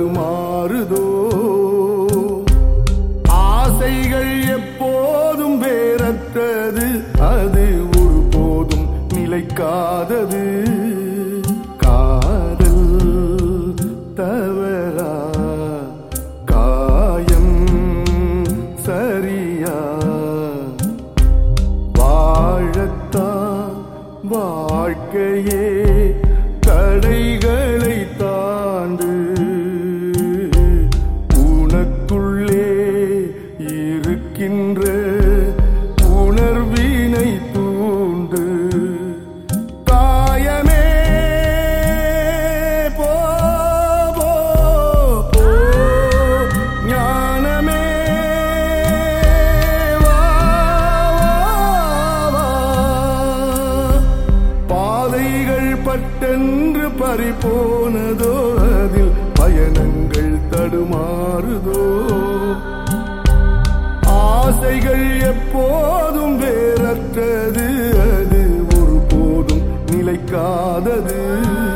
தடுமாறுதோ ஆசைகள் எப்போதும் வேறற்றது அது ஒருபோதும் நிலைக்காதது காதல் தவறா காயம் சரியா வாழத்தான் வாழ்க்கையே தடைகளை தாண்டு உனக்குள்ளே இருக்கின்ற உணர்வினை தூண்டு காயமே போ போ, போ. ஞானமே வா, வா, வா. பாதைகள் பட்டென்று பறிபோனதோ அதில் பயணங்கள் தடுமாறுதோ ஆசைகள் எப்போதும் வேறற்றது அது ஒருபோதும் நிலைக்காதது